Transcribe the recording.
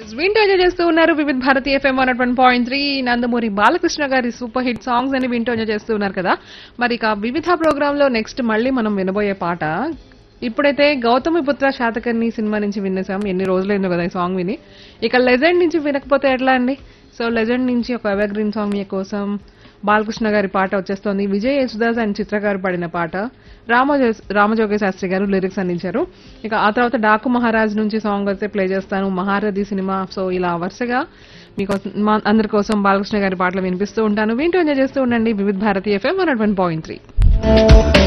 వింటూ ఎంజాయ్ చేస్తూ ఉన్నారు Vividh Bharati FM one one point three Nandamuri Balakrishna గారి సూపర్ హిట్ సాంగ్స్ అని వింటూ ఎంజాయ్ చేస్తూ ఉన్నారు కదా మరి ఇక వివిధ ప్రోగ్రామ్ లో నెక్స్ట్ మళ్ళీ మనం వినబోయే పాట ఇప్పుడైతే గౌతమి పుత్ర శాతకర్ణి సినిమా నుంచి వినేసాం ఎన్ని రోజులైందో కదా ఈ సాంగ్ విని ఇక లెజెండ్ నుంచి వినకపోతే ఎట్లా అండి సో లెజెండ్ నుంచి ఒక ఎవర్ గ్రీన్ సాంగ్ మీ కోసం బాలకృష్ణ గారి పాట వచ్చేస్తోంది విజయ్ యేసుదాస్ అండ్ చిత్ర గారు పాడిన పాట రామజో రామజోగ శాస్త్రి గారు లిరిక్స్ అందించారు ఇక ఆ తర్వాత డాకు మహారాజ్ నుంచి సాంగ్ అయితే ప్లే చేస్తాను మహారథి సినిమా సో ఇలా వరుసగా మీకోసం మా అందరి కోసం బాలకృష్ణ గారి పాటలు వినిపిస్తూ ఉంటాను వింటూ ఎంజాయ్ చేస్తూ ఉండండి Vividh Bharatiya FM one point three